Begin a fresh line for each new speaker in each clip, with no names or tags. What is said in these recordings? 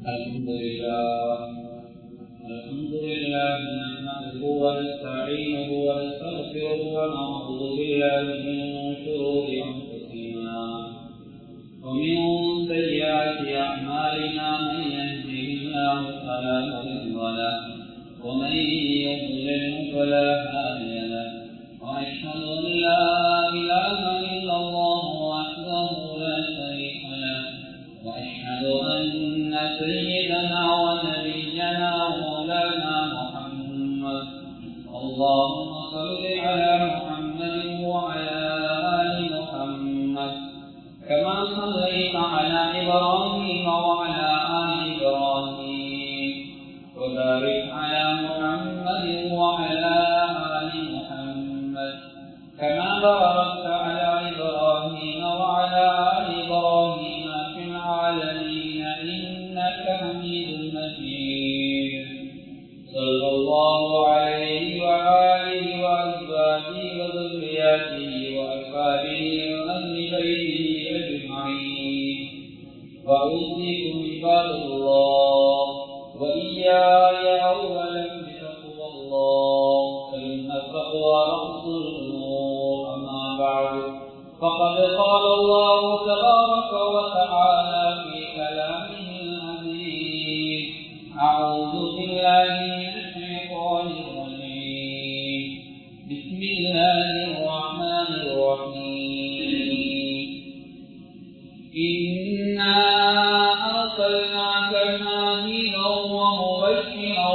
الحمد لله الحمد لله نحمده ونستعينه ونستغفره ونعوذ بالله من شرور انفسنا ومن سيئات اعمالنا من يهده الله فلا مضل له ومن يضلل فلا هادي له واشهد ان لا اله الا الله وحده لا شريك له واشهد ان سيدنا ونبينا ومولانا محمد اللهم صل على محمد وعلى ال محمد كما صليت على ابراهيم وعلى ال ابراهيم وبارك على محمد وعلى ال محمد كما باركت على ابراهيم وعلى ال ابراهيم في العالمين انك حميد مجيد صلى الله عليه وآله وأزواجه وذرياته وأصحابه وأهل بيته أجمعين وأوصيكم عباد الله وإياي أولا بتقوى الله فإن التقوى رأس الأمور أما بعد فقد قال الله تبارك وتعالى في كلامه العزيز أعوذ بالله من الشيطان الرجيم بسم الله الرحمن الرحيم إنا أرسلناك شاهدا ومبشرا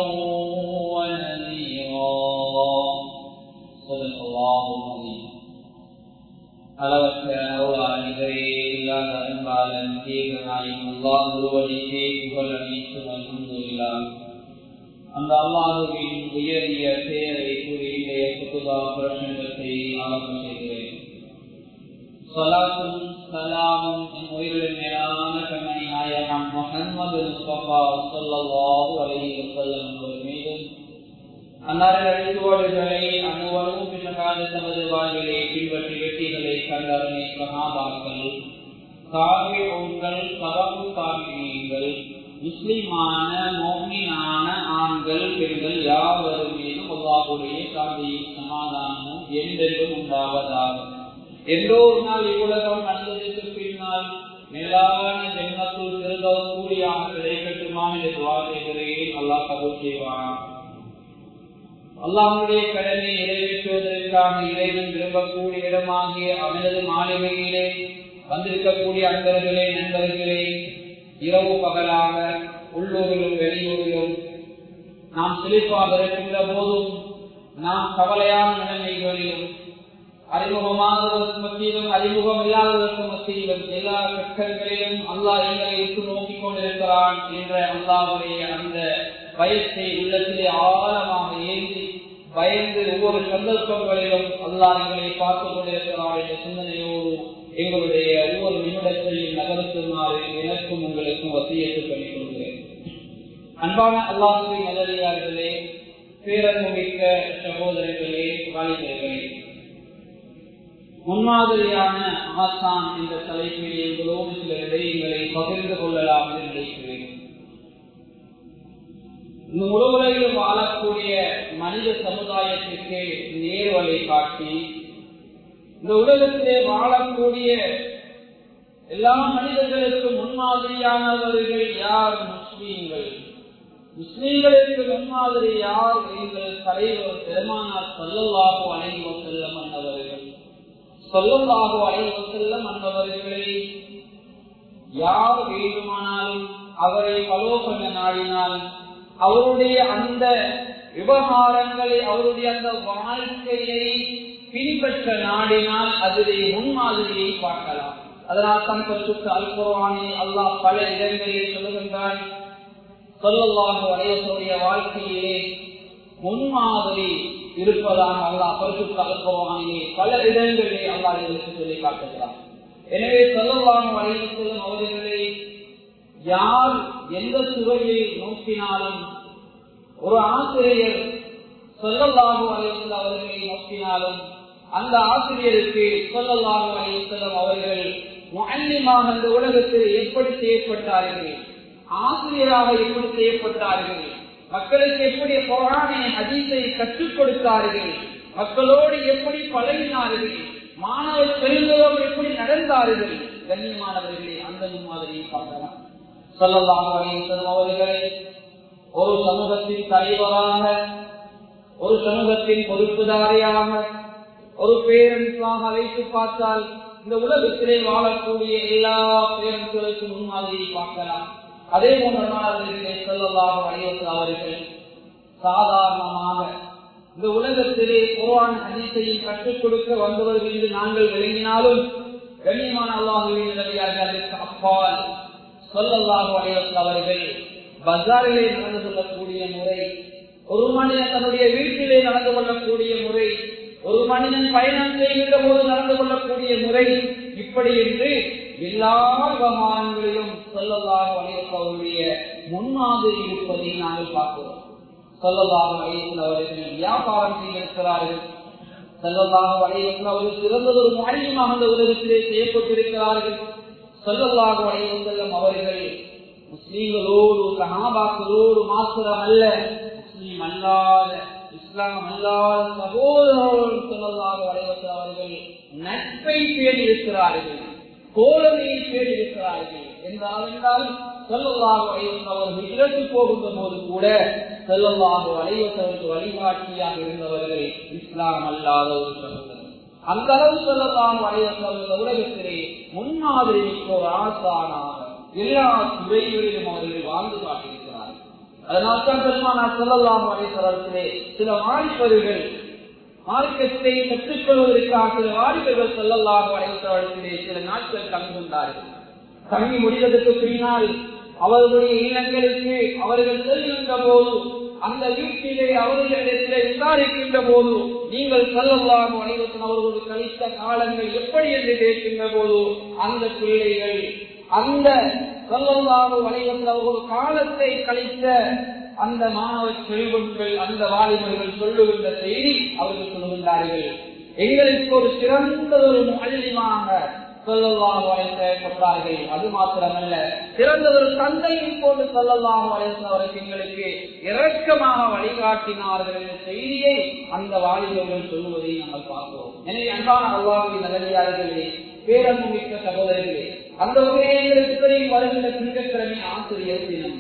ونذيرا صدق الله العظيم அளவற்ற அருளாளிகளே இல்லாத அன்பாளன் தீகனாயும் அல்லாஹ் ஒருவனையே புகழ் அனைத்தும் அல்ஹம்துலில்லாஹ் அந்த அல்லாஹுவின் உயரிய பெயரை கூறி இன்றைய குத்துபா பிரசங்கத்தை ஆரம்பம் செய்கிறேன் சலாத்தும் சலாமும் என் உயிரின் மேலான கண்ணனை நாயகம் முகமது முஸ்தபா சொல்லல்லாஹு அலைஹி வஸல்லம் அவர்கள் மீதும் அன்னாரின் அழிவுகளை அணுவரும் பின்னகாத தமது வாழ்விலே பின்பற்றி வெற்றிகளை கண்டறிய சகாபாக்கள் சாகிகள் பரவு சாகிகள் முஸ்லிமான மோமினான ஆண்கள் பெண்கள் யாவரும் மீதும் அல்லாஹுடைய சாந்தியும் சமாதானமும் என்றென்றும் உண்டாவதாக எந்தோ ஒரு நாள் இவ்வுலகம் நடந்ததற்கு பின்னால் மேலான ஜென்மத்தில் சிறந்தவர் கூலியாக கிடைக்கட்டுமா என்று துவா செய்கிறேன் அல்லாஹ் கபூல் செய்வான் அல்லாஹுடைய கடனை நிறைவேற்றுவதற்காக இறைவன் விரும்பக்கூடிய இடமாகிய அவனது மாளிகையிலே வந்திருக்கக்கூடிய அன்பர்களே நண்பர்களே இரவு பகலாக உள்ளூரிலும் வெளியூரிலும் நாம் செழிப்பாக இருக்கின்ற போதும் நாம் கவலையான நிலைமைகளிலும் அறிமுகமானவர்களுக்கு மத்தியிலும் அறிமுகம் இல்லாதவர்களுக்கு மத்தியிலும் எல்லா கட்டங்களிலும் அல்லாஹ் எங்களை இட்டு நோக்கிக் கொண்டிருக்கிறான் என்ற அல்லாவுடைய அந்த பயத்தை உள்ளத்திலே ஆழமாக ஏந்தி பயந்து ஒவ்வொரு சந்தர்ப்பங்களிலும் அல்லாஹ் எங்களை பார்த்துக் கொண்டிருக்கிறார் என்ற சிந்தனையோடு எங்களுடைய ஒவ்வொரு நிமிடத்தையும் நகர்த்துமாறு எனக்கும் உங்களுக்கும் வசியத்து பண்ணிக் கொள்கிறேன் அன்பான அல்லாஹுவை நல்லடியார்களே பேரன்பு மிக்க சகோதரர்களே வாலிபர்களே முன்மாதிரியான ஆசான் என்ற தலைப்பில் எங்களோடு சில விடயங்களை பகிர்ந்து கொள்ளலாம் என்று நினைக்கிறேன் இந்த உலகில் வாழக்கூடிய மனித சமுதாயத்திற்கு நேர்வழி காட்டி இந்த உலகத்திலே வாழக்கூடிய எல்லா மனிதர்களுக்கும் முன்மாதிரியானவர்கள் யார் முஸ்லீம்கள் முஸ்லீம்களுக்கு முன்மாதிரி யார் எங்கள் தலைவர் பெருமானார் சொல்லலாக அனைவ செல்லம் அன்னவர்கள் சொல்லலாக அனைவ செல்லம் அன்னவர்களை யார் வேண்டுமானாலும் அவரை பலோ பண்ண நாடினாலும் அவருடைய அந்த விவகாரங்களை அவருடைய அந்த வாழ்க்கையை பின்பற்ற நாடினால் அதிலே முன்மாதிரியை பார்க்கலாம் அதனால் தான் பரிசுத்த அல்குரானே அல்லாஹ் பல இடங்களில் சொல்லுகின்றான் சொல்லல்லாக வளையத்துடைய வாழ்க்கையிலே முன்மாதிரி இருப்பதாக அல்லாஹ் பரிசுத்த அல்குரானே பல இடங்களிலே அல்லாஹ் இதற்கு சொல்லி காட்டுகிறார் எனவே சொல்லல்லாக வளையத்திலும் அவர்களை யார் எந்த துறையை நோக்கினாலும் ஒரு ஆசிரியர் சொல்லல்லாக வளையத்தில் அவர்களை நோக்கினாலும் அந்த ஆசிரியருக்கு சொல்லல்லாக வளையத்திலும் அவர்கள் முன்னிமாக அந்த உலகத்தில் எப்படி செயற்பட்டார்கள் ஆசிரியராக எப்படி செய்யப்பட்டார்கள் மக்களுக்கு எப்படி குரானை ஹதீஸை கற்றுக் கொடுத்தார்கள் மக்களோடு எப்படி பழகினார்கள் மாணவ பெருந்தோடு எப்படி நடந்தார்கள் கண்ணியமானவர்களே அந்த மாதிரியை பார்க்கலாம் சொல்லலாம் அவர்களை ஒரு சமூகத்தின் தலைவராக ஒரு சமூகத்தின் பொறுப்புதாரியாக ஒரு பேரன்ஸாக வைத்து பார்த்தால் இந்த உலகத்திலே வாழக்கூடிய எல்லா பேரன்களுக்கும் முன்மாதிரியை பார்க்கலாம் அதே போன்ற நாளவர்களே சொல்லலாம் வலியுறுத்த அவர்கள் சாதாரணமாக இந்த உலகத்திலே குரான் அதிசையை கற்றுக் கொடுக்க வந்தவர்கள் என்று நாங்கள் விளங்கினாலும் கண்ணியமான அல்லாஹுவின் அதற்கு அப்பால் சொல்லல்லாஹு வலியுறுத்த அவர்கள் பஜாரிலே நடந்து கொள்ளக்கூடிய முறை ஒரு மனிதன் தன்னுடைய வீட்டிலே நடந்து கொள்ளக்கூடிய முறை ஒரு மனிதன் பயணம் செய்கின்ற போது நடந்து கொள்ளக்கூடிய முறை இப்படி என்று எல்லா விவகாரங்களிலும் சொல்லலாக வலியுறுத்தவருடைய முன்மாதிரி இருப்பதை நாங்கள் பார்க்கிறோம் சொல்லலாக வலியுறுத்தவர்கள் வியாபாரம் செய்திருக்கிறார்கள் செல்லலாக வலியுறுத்தவர்கள் சிறந்ததொரு மாநிலமாக அந்த உலகத்திலே செய்யப்பட்டிருக்கிறார்கள் சொல்லலாக வலியுறுத்தலும் அவர்கள் முஸ்லீம்களோடு கனாபாக்களோடு மாத்திரம் அல்ல முஸ்லீம் அல்லாத இஸ்லாம் அல்லாத சகோதரர்கள் சொல்லலாக வளைவற்ற அவர்கள் நட்பை தேடியிருக்கிறார்கள் தோழமையை தேடியிருக்கிறார்கள் என்றால் என்றால் செல்லல்லாக வளைவற்றவர்கள் இறந்து போகின்ற போது கூட செல்லல்லாக வளைவற்றவருக்கு வழிகாட்டியாக இருந்தவர்கள் இஸ்லாம் அல்லாத ஒரு சகோதரர் அந்த அளவு செல்லலாம் வளைவற்றவர்கள் உலகத்திலே முன்மாதிரி ஒரு ஆசானாக எல்லா துறைகளிலும் அவர்கள் வாழ்ந்து காட்டியிருக்கிறார்கள் அதனால்தான் பெருமானார் சொல்லலாம் வரைத்தரத்திலே சில வாலிபர்கள் மார்க்கத்தை கற்றுக் கொள்வதற்காக சில வாலிபர்கள் சொல்லலாம் வரைத்தரத்திலே சில நாட்கள் தங்குகின்றார்கள் தங்கி முடிவதற்கு பின்னால் அவர்களுடைய இல்லங்களுக்கு அவர்கள் செல்கின்ற போது அந்த வீட்டிலே அவர்களிடத்திலே விசாரிக்கின்ற போது நீங்கள் செல்லலாம் அனைவரும் அவர்கள் கழித்த காலங்கள் எப்படி என்று கேட்கின்ற போது அந்த பிள்ளைகள் அந்த சொல்லல்லாத வலைவந்தவர்கள் காலத்தை கழித்த அந்த மாணவ செல்வங்கள் அந்த வாலிபர்கள் சொல்லுகின்ற செய்தி அவர்கள் சொல்லுகின்றார்கள் எங்களுக்கு ஒரு சிறந்த ஒரு மல்லிமாக சொல்லலாம் வளைக்கப்பட்டார்கள் அது மாத்திரமல்ல சிறந்த ஒரு தந்தையை போன்று சொல்லலாம் வளைத்தவர்கள் எங்களுக்கு இரக்கமாக வழிகாட்டினார்கள் என்ற செய்தியை அந்த வாலிபர்கள் சொல்லுவதை நாங்கள் பார்க்கிறோம் எனவே அன்பான அல்லாவின் நகரியாளர்களே பேரன்பு மிக்க சகோதரர்களே அந்த வகையை வருகின்ற திங்கட்கிழமை ஆசிரியர் தினம்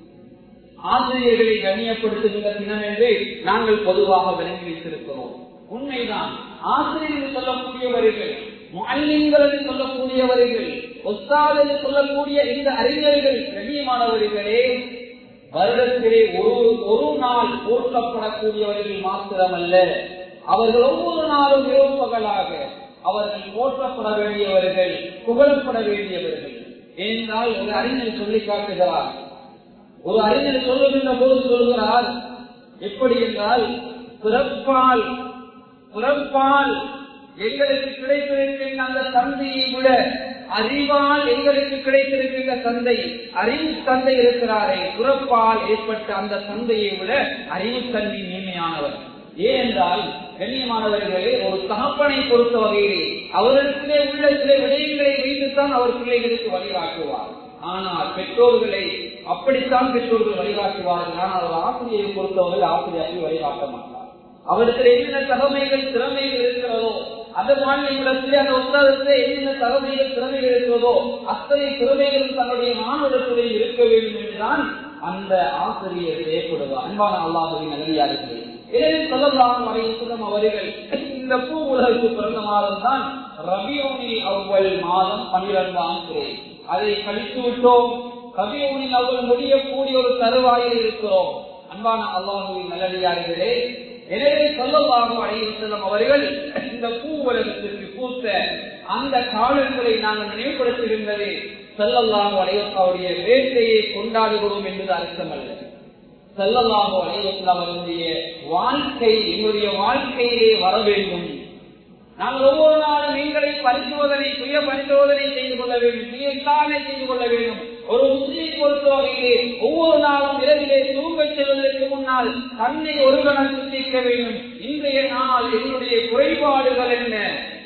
ஆசிரியர்களை கண்ணியப்படுத்துகின்ற தினம் என்று நாங்கள் பொதுவாக விளங்கி வைத்திருக்கிறோம் உண்மைதான் ஆசிரியர்கள் சொல்லக்கூடியவர்கள் மல்லிங்கள் என்று சொல்லக்கூடியவர்கள் ஒஸ்தாத் என்று சொல்லக்கூடிய இந்த அறிஞர்கள் கண்ணியமானவர்களே வருடத்திலே ஒரு ஒரு நாள் போற்றப்படக்கூடியவர்கள் மாத்திரமல்ல அவர்கள் ஒவ்வொரு நாளும் இரவு பகலாக அவர்கள் போற்றப்பட வேண்டியவர்கள் புகழப்பட வேண்டியவர்கள் ஏனென்றால் ஒரு அறிஞர் சொல்லி காட்டுகிறார் ஒரு அறிஞர் சொல்லுகின்ற போது சொல்கிறார் எப்படி என்றால் பிறப்பால் பிறப்பால் எங்களுக்கு கிடைத்திருக்கின்ற அந்த தந்தையை விட அறிவால் எங்களுக்கு கிடைத்திருக்கின்ற தந்தை அறிவு தந்தை இருக்கிறாரே பிறப்பால் ஏற்பட்ட அந்த தந்தையை விட அறிவு தன்மை மேன்மையானவர் ஏனென்றால் கண்ணியமானவர்களே ஒரு தகப்பனை பொறுத்த வகையிலே அவர்களுக்குள்ளே உள்ள சில விடயங்களை வைத்துத்தான் அவர் பிள்ளைகளுக்கு வழிகாட்டுவார் ஆனால் பெற்றோர்களை அப்படித்தான் பெற்றோர்கள் வழிகாட்டுவார்கள் ஆனால் அவர் ஆசிரியை பொறுத்தவர்கள் ஆசிரியர்கள் வழிகாட்ட மாட்டார் அவருக்கு என்னென்ன தகமைகள் திறமைகள் இருக்கிறதோ அந்த மாநிலத்திலே அந்த உத்தரத்திலே என்னென்ன தகமைகள் திறமைகள் இருக்கிறதோ அத்தனை திறமைகளும் தன்னுடைய மாணவர்களுடைய இருக்க வேண்டும் என்றுதான் அந்த ஆசிரியர் செயல்படுவார் அன்பான அல்லாஹுவின் நகரியார்களே எனவே சொல்லலாம் வரையும் அவர்கள் இந்த பூ உலகுக்கு பிறந்த மாதம் தான் ரபியோனி அவ்வள் மாதம் பன்னிரெண்டாம் துறை அதை கழித்து விட்டோம் ரபியோனில் அவள் முடியக்கூடிய ஒரு தருவாயில் இருக்கிறோம் அன்பான அல்லாஹுவின் நல்லடியார்களே எனவே சொல்லலாகும் அடையில் செல்லும் அவர்கள் இந்த பூ உலகத்திற்கு பூத்த அந்த காலங்களை நாங்கள் நினைவுபடுத்துகின்றது செல்லல்லாகும் அடையத்தாவுடைய வேட்டையை கொண்டாடுகிறோம் என்பது அர்த்தம் அல்ல செல்லல்லாகும் அடையத்தில் அவருடைய வாழ்க்கை எங்களுடைய வாழ்க்கையிலே வர வேண்டும் நாங்கள் ஒவ்வொரு நாளும் எங்களை பரிசோதனை சுய பரிசோதனை செய்து கொள்ள வேண்டும் சுய விசாரணை செய்து கொள்ள வேண்டும் ஒரு முஸ்லீம் பொறுத்தவரையிலே ஒவ்வொரு நாளும் இரவிலே தூங்கச் செல்வதற்கு முன்னால் தன்னை ஒருவனம் சிந்திக்க வேண்டும் இன்றைய நாள் என்னுடைய குறைபாடுகள் என்ன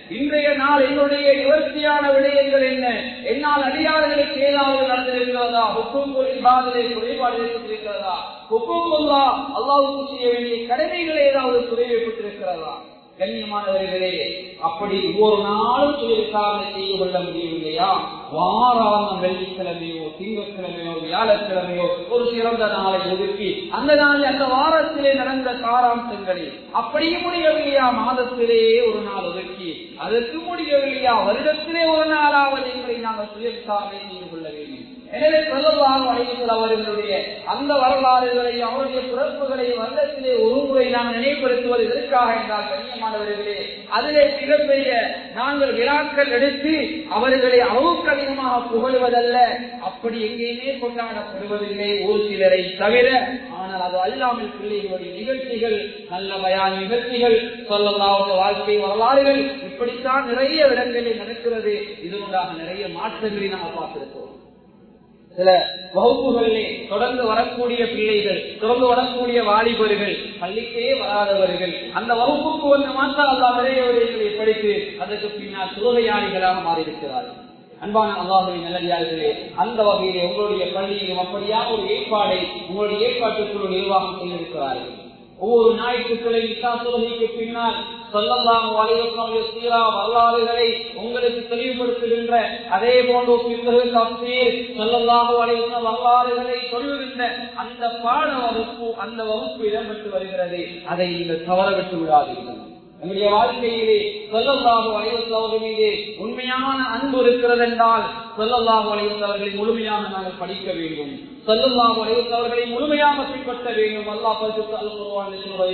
இன்றைய நாள் என்னுடைய நிவர்த்தியான விடயங்கள் என்ன என்னால் அடியார்களுக்கு ஏதாவது நடந்திருக்கிறதா ஹுக்குங்குள் இபாதலை குறைபாடு ஏற்பட்டிருக்கிறதா ஹுக்குங்குல்லா அல்லாவுக்கு செய்ய வேண்டிய கடமைகள் ஏதாவது குறைவைப்பட்டிருக்கிறதா கண்ணியமானவர்களே அப்படி ஒவ்வொரு நாளும் சுயவிசாரணை செய்து கொள்ள முடியவில்லையா வாராம வெள்ளிக்கிழமையோ திங்கட்கிழமையோ வியாழக்கிழமையோ ஒரு சிறந்த நாளை ஒதுக்கி அந்த நாளில் அந்த வாரத்திலே நடந்த சாராம்சங்களை அப்படியே முடியவில்லையா மாதத்திலே ஒரு நாள் ஒதுக்கி அதற்கு முடியவில்லையா வருடத்திலே ஒரு நாளாவது எங்களை நாங்கள் சுயவிசாரணை செய்து கொள்ள வேண்டும் எனவே சொல்லலாம் அழைத்தல் அவர்களுடைய அந்த வரலாறுகளை அவருடைய பிறப்புகளை வருடத்திலே ஒரு முறை நாம் நினைவுபடுத்துவது எதற்காக என்றால் கண்ணியமானவர்களே அதிலே மிகப்பெரிய நாங்கள் விழாக்கள் எடுத்து அவர்களை அளவுக்கு அதிகமாக புகழுவதல்ல அப்படி எங்கேயுமே கொண்டாடப்படுவதில்லை ஒரு சிலரை தவிர ஆனால் அது அல்லாமல் பிள்ளைகளுடைய நிகழ்ச்சிகள் நல்ல பயான் நிகழ்ச்சிகள் சொல்லலாவது வாழ்க்கை வரலாறுகள் இப்படித்தான் நிறைய இடங்களில் நடக்கிறது இதனுடாக நிறைய மாற்றங்களை நாம் பார்த்திருக்கிறோம் சில வகுப்புகளிலே தொடர்ந்து வரக்கூடிய பிள்ளைகள் தொடர்ந்து வரக்கூடிய வாலிபர்கள் பள்ளிக்கே வராதவர்கள் அந்த வகுப்புக்கு வந்து மாற்றம் அல்லா நிறைய விடயங்களை படித்து அதற்கு பின்னால் சுலகையாளிகளாக மாறியிருக்கிறார்கள் அன்பான அல்லாஹுவின் நல்லடியார்களே அந்த வகையிலே உங்களுடைய பள்ளியிலும் அப்படியான ஒரு ஏற்பாடை உங்களுடைய ஏற்பாட்டுக்குழு நிர்வாகம் செய்திருக்கிறார்கள் ஒவ்வொரு ஞாயிற்றுக்கிழமை இஸ்லா தொழுகைக்கு பின்னால் சொல்லலாம் சீரா வரலாறுகளை உங்களுக்கு தெளிவுபடுத்துகின்ற அதே போன்று சொல்லலாம் வரலாறுகளை சொல்லுகின்ற அந்த பாட வகுப்பு அந்த வகுப்பு இடம்பெற்று வருகிறது அதை நீங்கள் தவற விட்டு விடாதீர்கள் நம்முடைய வாழ்க்கையிலே சொல்லல்லாஹு அலைவசவர்கள் மீது உண்மையான அன்பு இருக்கிறது என்றால் சொல்லல்லாஹு அலைவசவர்களை முழுமையாக நாங்கள் படிக்க வேண்டும் சொல்லல்லாஹு அலைவசவர்களை முழுமையாக பின்பற்ற வேண்டும் அல்லா பரிசுத்தை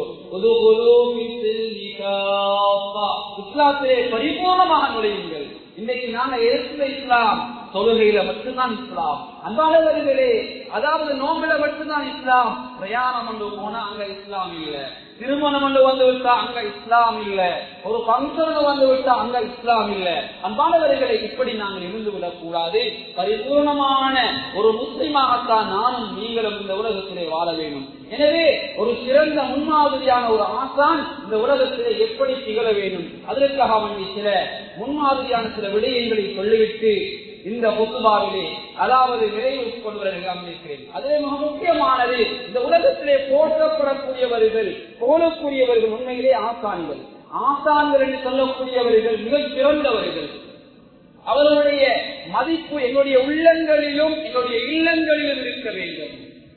போன்று இஸ்லாத்திலே பரிபூர்ணமாக நுழையுங்கள் இன்றைக்கு நாங்கள் எதிர்க்கிற இஸ்லாம் தொழுகையில மட்டும்தான் இஸ்லாம் அன்பாளர்களே அதாவது நோம்பில மட்டும்தான் இஸ்லாம் பிரயாணம் வந்து போனா அங்க இஸ்லாம் இல்ல திருமணம் வந்து வந்து விட்டா அங்க இஸ்லாம் இல்ல ஒரு பங்கன் வந்து விட்டா அங்க இஸ்லாம் இல்ல அன்பானவர்களை இப்படி நாங்கள் இருந்து விடக் கூடாது பரிபூர்ணமான ஒரு முஸ்லிமாகத்தான் நானும் நீங்களும் இந்த உலகத்திலே வாழ வேண்டும் எனவே ஒரு சிறந்த முன்மாதிரியான ஒரு ஆசான் இந்த உலகத்திலே எப்படி திகழ வேண்டும் அதற்காக வேண்டி சில முன்மாதிரியான சில விடயங்களை சொல்லிவிட்டு இந்த பொத்துபாவிலே அதாவது நிறைவு கொண்டு வர அமைக்கிறேன் அதிலே மிக முக்கியமானது இந்த உலகத்திலே போற்றப்படக்கூடியவர்கள் போலக்கூடியவர்கள் உண்மையிலே ஆசான்கள் ஆசான்கள் என்று சொல்லக்கூடியவர்கள் மிக சிறந்தவர்கள் அவர்களுடைய மதிப்பு என்னுடைய உள்ளங்களிலும் என்னுடைய இல்லங்களிலும் இருக்க வேண்டும்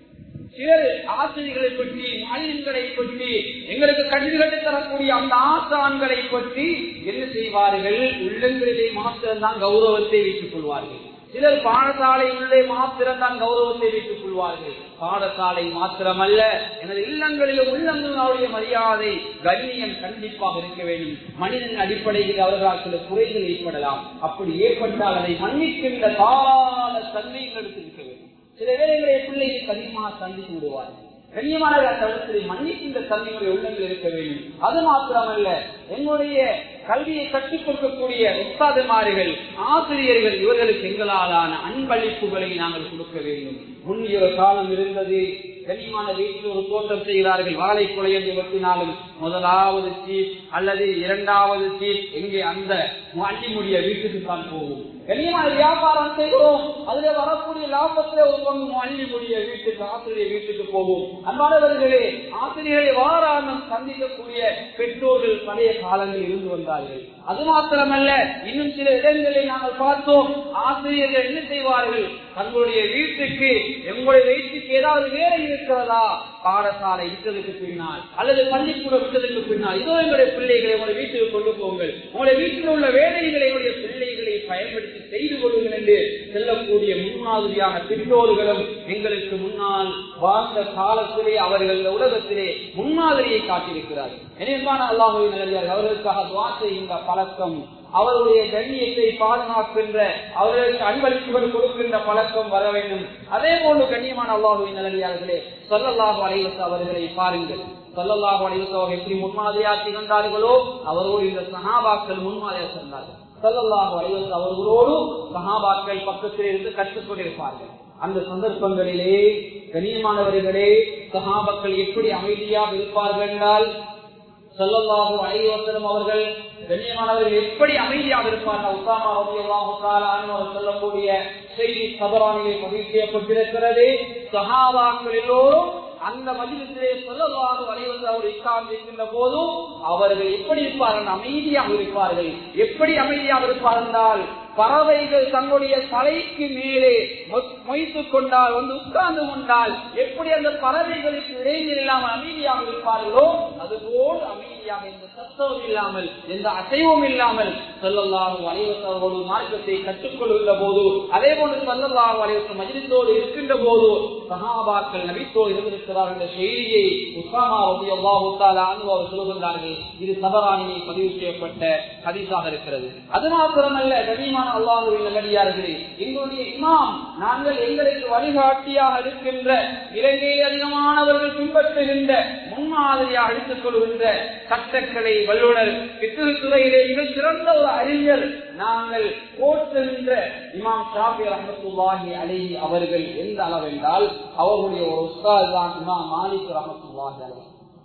சிலர் ஆசிரியர்களை பற்றி மாநிலங்களை பற்றி எங்களுக்கு கல்விகளை தரக்கூடிய அந்த ஆசான்களை பற்றி என்ன செய்வார்கள் உள்ளங்களிலே மாத்திரம்தான் கௌரவத்தை வைத்துக் கொள்வார்கள் சிலர் பாடசாலை உள்ளே மாத்திரம்தான் கௌரவத்தை வைத்துக் கொள்வார்கள் பாடசாலை மாத்திரமல்ல எனது இல்லங்களிலும் உள்ளங்களுடைய மரியாதை கண்ணியம் கண்டிப்பாக இருக்க வேண்டும் மனிதன் அடிப்படையில் அவர்களால் சில குறைகள் ஏற்படலாம் அப்படி ஏற்பட்டால் அதை மன்னிக்கின்ற கால தன்மைகள் எடுத்திருக்க வேண்டும் சில வேலைகளை பிள்ளைகளுக்கு அதிகமாக சந்தித்து விடுவார்கள் கண்ணியமான தளத்திலே மன்னிக்கின்ற தன்மையுடைய உள்ளங்கள் இருக்க வேண்டும் அது மாத்திரமல்ல எங்களுடைய கல்வியை கற்றுக் கொடுக்கக்கூடிய உஸ்தாதுமார்கள் ஆசிரியர்கள் இவர்களுக்கு எங்களாலான அன்பளிப்புகளை நாங்கள் கொடுக்க வேண்டும் முன்னிய காலம் இருந்தது கனிமான வீட்டில் ஒரு தோட்டம் செய்கிறார்கள் வாழை குலையை வெட்டினாலும் முதலாவது சீட் அல்லது இரண்டாவது சீட் எங்கே அந்த அள்ளிமுடிய வீட்டுக்கு தான் போகும் கனியமான வியாபாரம் செய்கிறோம் அதுல வரக்கூடிய லாபத்துல ஒரு பங்கு அள்ளிமுடிய வீட்டுக்கு ஆசிரியர் வீட்டுக்கு போகும் அன்பானவர்களே ஆசிரியர்களை வாராமல் சந்திக்கக்கூடிய பெற்றோர்கள் பழைய காலங்களில் இருந்து வந்தார்கள் அது மாத்திரமல்ல இன்னும் சில இடங்களில் நாங்கள் பார்த்தோம் ஆசிரியர்கள் என்ன செய்வார்கள் தங்களுடைய வீட்டுக்கு எங்களுடைய வீட்டுக்கு ஏதாவது வேலை இருக்கிறதா பாடசாலை விட்டதுக்கு பின்னால் அல்லது பள்ளிக்கூடம் விட்டதுக்கு பின்னால் இதோ எங்களுடைய பிள்ளைகளை உங்களுடைய வீட்டுக்கு கொண்டு போங்கள் உங்களுடைய வீட்டில் உள்ள வேலைகளை எங்களுடைய பிள்ளைகளை பயன்படுத்தி செய்து கொள்ளுங்கள் என்று செல்லக்கூடிய முன்மாதிரியான பெற்றோர்களும் எங்களுக்கு முன்னால் வாழ்ந்த காலத்திலே அவர்கள் இந்த உலகத்திலே முன்மாதிரியை காட்டியிருக்கிறார்கள் எனவே அல்லாஹுவின் நல்லடியார்கள் அவர்களுக்காக துவா செய்கின்ற பழக்கம் அவருடைய கண்ணியத்தை பாதுகாக்கின்ற அவர்களுக்கு அன்பளிப்புகள் கொடுக்கின்ற பழக்கம் வர வேண்டும் அதே போன்று கண்ணியமான அல்லாஹுவின் நல்லடியார்களே சொல்லல்லாஹு அலைவச அவர்களை பாருங்கள் சொல்லல்லாஹு அலைவச அவர் எப்படி முன்மாதிரியா திகழ்ந்தார்களோ அவரோடு இந்த சகாபாக்கள் முன்மாதிரியா சென்றார்கள் சொல்லல்லாஹு அலைவச அவர்களோடு சகாபாக்கள் பக்கத்தில் இருந்து கற்றுக்கொண்டிருப்பார்கள் அந்த சொல்லல்லாஹு அலைவசனம் அவர்கள் கண்ணியமானவர்கள் எப்படி அமைதியாக இருப்பார்கள் உசாமா ரலியல்லாஹு தஆலா அன்ஹு அவர் சொல்லக்கூடிய செய்தி சபரானிலே பதிவு செய்யப்பட்டிருக்கிறது சஹாபாக்கள் எல்லோரும் அந்த மதிலத்திலே சொல்லல்லாஹு அலைவசம் அவர் இஸ்லாம் இருக்கின்ற போதும் அவர்கள் எப்படி இருப்பார்கள் அமைதியாக இருப்பார்கள் எப்படி அமைதியாக இருப்பார்கள் என்றால் பறவைகள் தங்களுடைய தலைக்கு மேலே மொய்த்துக் கொண்டால் வந்து உட்கார்ந்து கொண்டால் எப்படி அந்த பறவைகளுக்கு இடையில் இல்லாமல் அமைதியாக இருப்பார்களோ அதுபோல் அமைதியாக எந்த சத்தமும் இல்லாமல் எந்த அசைவும் இல்லாமல் சொல்லல்லாஹு அலைவசோடு மார்க்கத்தை கற்றுக்கொள்கின்ற போது அதே போன்று சொல்லல்லாஹு அலைவசம் மஜிலித்தோடு இருக்கின்ற போது சகாபாக்கள் நபித்தோடு இருந்திருக்கிறார்கள் என்ற செய்தியை உஸ்மாமா ரபி அல்லாஹு அவர் சொல்லுகின்றார்கள் இது சபராணியை பதிவு செய்யப்பட்ட ஹதீஸாக இருக்கிறது அது மாத்திரமல்ல கனிமான அல்லாஹுவின் நல்லடியார்களே எங்களுடைய இமாம் நாங்கள் எங்களுக்கு வழிகாட்டியாக இருக்கின்ற இலங்கையில் அதிகமானவர்கள் பின்பற்றுகின்ற முன்மாதிரியாக எடுத்துக் கொள்கின்ற சட்டக்கலை வல்லுநர் பித்துறையிலே மிக சிறந்த ஒரு அறிஞர் நாங்கள் போற்றுகின்ற இமாம் ஷாபி ரஹமத்துல்லாஹி அலஹி அவர்கள் எந்த அளவென்றால் அவர்களுடைய ஒரு உஸ்தாத் தான் இமாம் மாலிக் ரஹமத்துல்லாஹி அலஹி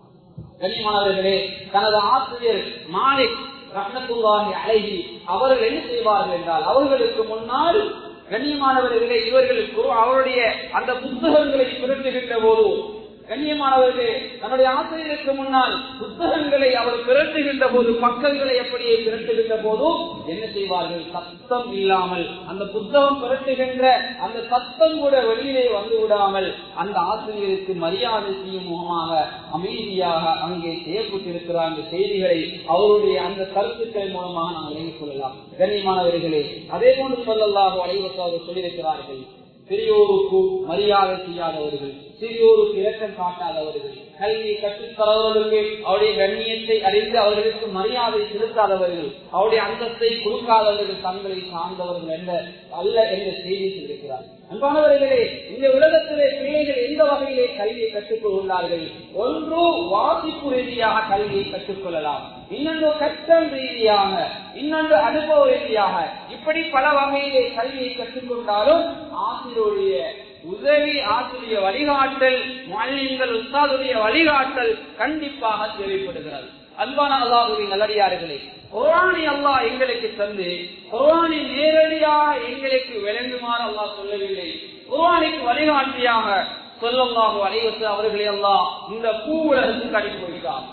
கனிமானவர்களே தனது ஆசிரியர் மாலிக் ரஹமத்துல்லாஹி அழகி அவர்கள் என்ன செய்வார்கள் என்றால் அவர்களுக்கு முன்னால் கண்ணியமானவர்களே இவர்களுக்கு அவருடைய அந்த புத்தகங்களை பிறந்துகின்ற போது கண்ணியமானவர்களே தன்னுடைய ஆசிரியருக்கு முன்னால் புத்தகங்களை அவர் பிறட்டுகின்ற போது பக்கங்களை அப்படியே பிறட்டுகின்ற போதும் என்ன செய்வார்கள் சத்தம் இல்லாமல் அந்த புத்தகம் பிறட்டுகின்ற அந்த சத்தம் கூட வெளியிலே வந்து விடாமல் அந்த ஆசிரியருக்கு மரியாதை செய்யும் முகமாக அமைதியாக அங்கே செய்யப்பட்டிருக்கிற அந்த செய்திகளை அவருடைய அந்த கருத்துக்கள் மூலமாக நாம் விளங்கிக் கொள்ளலாம் கண்ணியமானவர்களே அதே போன்று சொல்லலாம் அனைவருக்கு அவர் சொல்லியிருக்கிறார்கள் பெரியோருக்கு மரியாதை செய்யாதவர்கள் சிறியோருக்கு இரக்கம் காட்டாதவர்கள் கல்வி கற்றுத்தரவர்களுக்கு அவருடைய கண்ணியத்தை அறிந்து அவர்களுக்கு மரியாதை செலுத்தாதவர்கள் அவருடைய அந்தத்தை கொடுக்காதவர்கள் தங்களை சார்ந்தவர்கள் என்ற அல்ல என்ற செய்தி சொல்லியிருக்கிறார் அன்பானவர்களே இந்த உலகத்திலே பிள்ளைகள் எந்த வகையிலே கல்வியை கற்றுக்கொள்கிறார்கள் ஒன்று வாசிப்பு ரீதியாக கல்வியை கற்றுக்கொள்ளலாம் இன்னொன்று கஷ்டம் ரீதியாக இன்னொன்று அனுபவ ரீதியாக இப்படி பல வகையிலே கல்வியை கற்றுக்கொண்டாலும் ஆசிரியருடைய உதவி ஆசிரிய வழிகாட்டல் மாநிலங்கள் உஸ்தாதுடைய வழிகாட்டல் கண்டிப்பாக தேவைப்படுகிறது அன்பான அல்லாஹுவின் நல்லடியார்களே குரானி அல்லாஹ் எங்களுக்கு தந்து குரானி நேரடியாக எங்களுக்கு விளங்குமாறு அல்லாஹ் சொல்லவில்லை குரானிக்கு வழிகாட்டியாக சொல்லல்லாஹு அலைவசு அவர்களை எல்லாம் இந்த பூ உலகத்துக்கு அனுப்பி வைத்தார்